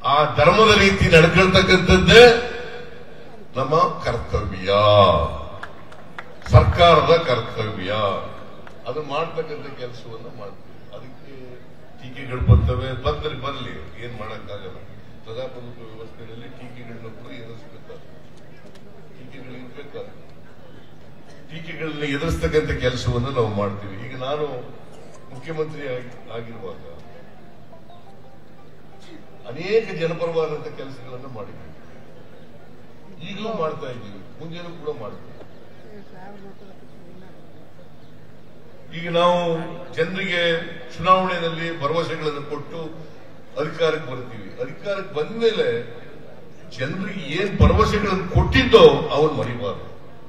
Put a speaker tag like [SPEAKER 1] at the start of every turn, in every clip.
[SPEAKER 1] ಆ ಧರ್ಮದ ರೀತಿ ನಡ್ಕೊಳ್ತಕ್ಕಂಥದ್ದೇ ನಮ್ಮ ಕರ್ತವ್ಯ ಸರ್ಕಾರದ ಕರ್ತವ್ಯ ಅದು ಮಾಡ್ತಕ್ಕಂಥ ಕೆಲಸವನ್ನು ಮಾಡ್ತೀವಿ ಅದಕ್ಕೆ ಟೀಕೆಗಳು ಬರ್ತವೆ ಬಂದ್ರೆ ಬರಲಿ ಏನ್ ಮಾಡಕ್ಕಾಗಲ್ಲ ಪ್ರಜಾಪ್ರಭುತ್ವ ವ್ಯವಸ್ಥೆಯಲ್ಲಿ ಟೀಕೆಗಳನ್ನ ಕೂಡ ಎದುರಿಸಬೇಕಾಗ್ತದೆ ಟೀಕೆಗಳು ಇರ್ಬೇಕಾಗ್ತದೆ ಟೀಕೆಗಳನ್ನ ಎದುರಿಸ್ತಕ್ಕಂಥ ಕೆಲಸವನ್ನು ನಾವು ಮಾಡ್ತೀವಿ ಈಗ ನಾನು ಮುಖ್ಯಮಂತ್ರಿ ಆಗಿ- ಆಗಿರುವಾಗ ಅನೇಕ ಜನಪರವಾದಂತಹ ಕೆಲಸಗಳನ್ನು ಮಾಡಿದ್ದೀವಿ ಈಗಲೂ ಮಾಡ್ತಾ ಇದ್ದೀವಿ ಮುಂದೆನೂ ಕೂಡ ಮಾಡ್ತೀವಿ ಈಗ ನಾವು ಜನರಿಗೆ ಚುನಾವಣೆಯಲ್ಲಿ ಭರವಸೆಗಳನ್ನು ಕೊಟ್ಟು ಅಧಿಕಾರಕ್ಕೆ ಬರ್ತೀವಿ ಅಧಿಕಾರಕ್ಕೆ ಬಂದ ಮೇಲೆ ಜನರಿಗೆ ಏನ್ ಭರವಸೆಗಳನ್ನು ಕೊಟ್ಟಿದ್ದೋ ಅವನು ಮರಿಬಾರದು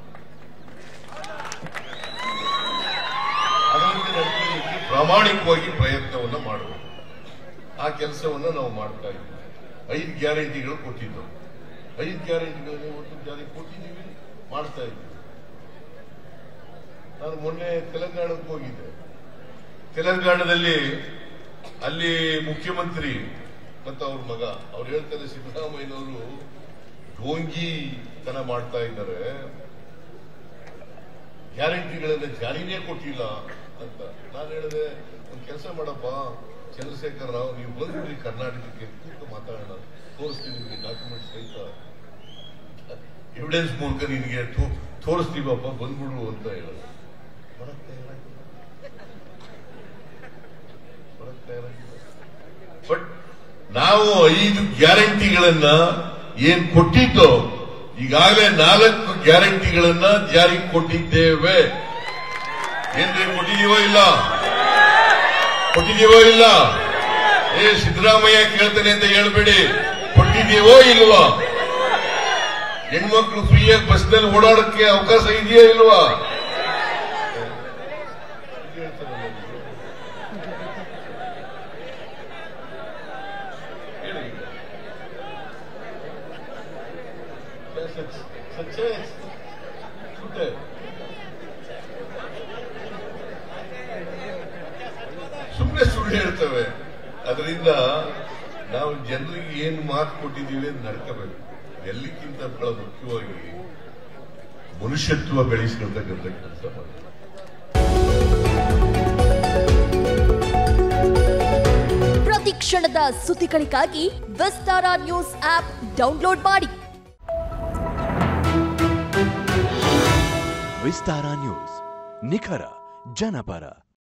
[SPEAKER 1] ಅದರಂತೆ ನಡ್ಕೊಳ್ಳಿಕ್ಕೆ ಪ್ರಾಮಾಣಿಕವಾಗಿ ಪ್ರಯತ್ನವನ್ನು ಮಾಡಬೇಕು ಆ ಕೆಲಸವನ್ನು ನಾವು ಮಾಡ್ತಾ ಇದ್ದೀವಿ ಐದು ಗ್ಯಾರಂಟಿಗಳು ಕೊಟ್ಟಿದ್ದು ಐದು ಗ್ಯಾರಂಟಿಗಳನ್ನು ಒಟ್ಟು ಜಾರಿಗೆ ಕೊಟ್ಟಿದ್ದೀವಿ ಮಾಡ್ತಾ ಇದ್ದೀವಿ ನಾನು ಮೊನ್ನೆ ತೆಲಂಗಾಣಕ್ಕೆ ಹೋಗಿದ್ದೆ ತೆಲಂಗಾಣದಲ್ಲಿ ಅಲ್ಲಿ ಮುಖ್ಯಮಂತ್ರಿ ಮತ್ತು ಅವ್ರ ಮಗ ಅವ್ರು ಹೇಳ್ತಾರೆ ಸಿದ್ದರಾಮಯ್ಯನವರು ಢೋಂಗಿ ತನ ಮಾಡ್ತಾ ಇದ್ದಾರೆ ಗ್ಯಾರಂಟಿಗಳನ್ನ ಜಾರಿನೇ ಕೊಟ್ಟಿಲ್ಲ ಅಂತ ನಾನು ಹೇಳಿದೆ ಒಂದು ಕೆಲಸ ಮಾಡಪ್ಪ ಚಂದ್ರಶೇಖರ್ ರಾವ್ ನೀವು ಬಂದ್ಬಿಡಿ ಕರ್ನಾಟಕಕ್ಕೆ ಕೂತು ಮಾತಾಡೋಣ ತೋರಿಸ್ತೀನಿ ನಿಮಗೆ ಡಾಕ್ಯುಮೆಂಟ್ ಸಹಿತ ಎವಿಡೆನ್ಸ್ ಮೂಲಕ ನಿನಗೆ ತೋ- ತೋರಿಸ್ತೀವಪ್ಪ ಬಂದ್ಬಿಡು ಅಂತ ಹೇಳೋದು ಬರಕ್ ತಯಾರಾಗಿಲ್ಲ. ಬರಕ್ ತಯಾರಾಗಿಲ್ಲ. ಬಟ್ ನಾವು ಐದು ಗ್ಯಾರಂಟಿಗಳನ್ನ ಏನ್ ಕೊಟ್ಟಿದ್ದೋ ಈಗಾಗಲೇ ನಾಲ್ಕು ಗ್ಯಾರಂಟಿಗಳನ್ನ ಜಾರಿಗೆ ಕೊಟ್ಟಿದ್ದೇವೆ ಏನ್ರಿ ಕೊಟ್ಟಿದೀವೋ ಇಲ್ಲ ಕೊಟ್ಟಿದೀವೋ ಇಲ್ಲ ಏ ಸಿದ್ದರಾಮಯ್ಯ ಕೇಳ್ತಾನೆ ಅಂತ ಹೇಳ್ಬೇಡಿ ಕೊಟ್ಟಿದೀವೋ ಇಲ್ವಾ ಹೆಣ್ಮಕ್ಳು ಫ್ರೀಯಾಗಿ ಬಸ್ನಲ್ಲಿ ಓಡಾಡಕ್ಕೆ ಅವಕಾಶ ಇದೆಯಾ ಇಲ್ವಾ ಹೇಳಿ. ಸಚ್- ಸಚ್ಚೇ ಸುಟ್ಟೆ. ಸುಮ್ಮನೆ ಸುಳ್ಳು ಹೇಳ್ತವೆ ಅದರಿಂದ ನಾವು ಜನರಿಗೆ ಏನು ಮಾತು ಕೊಟ್ಟಿದ್ದೀವಿ ಅಂತ ನಡ್ಕೋಬೇಕು ಎಲ್ಲಕ್ಕಿಂತ ಬಹಳ ಮುಖ್ಯವಾಗಿ ಮನುಷ್ಯತ್ವ ಬೆಳೆಸ್ಕೊಳ್ತಕ್ಕಂಥ ಕೆಲಸ ಮಾಡಿ
[SPEAKER 2] ಪ್ರತಿ ಕ್ಷಣದ ಸುದ್ದಿಗಳಿಗಾಗಿ ವಿಸ್ತಾರ ನ್ಯೂಸ್ ಆಪ್ ಡೌನ್ಲೋಡ್ ಮಾಡಿ
[SPEAKER 3] ವಿಸ್ತಾರ ನ್ಯೂಸ್ ನಿಖರ ಜನಪರ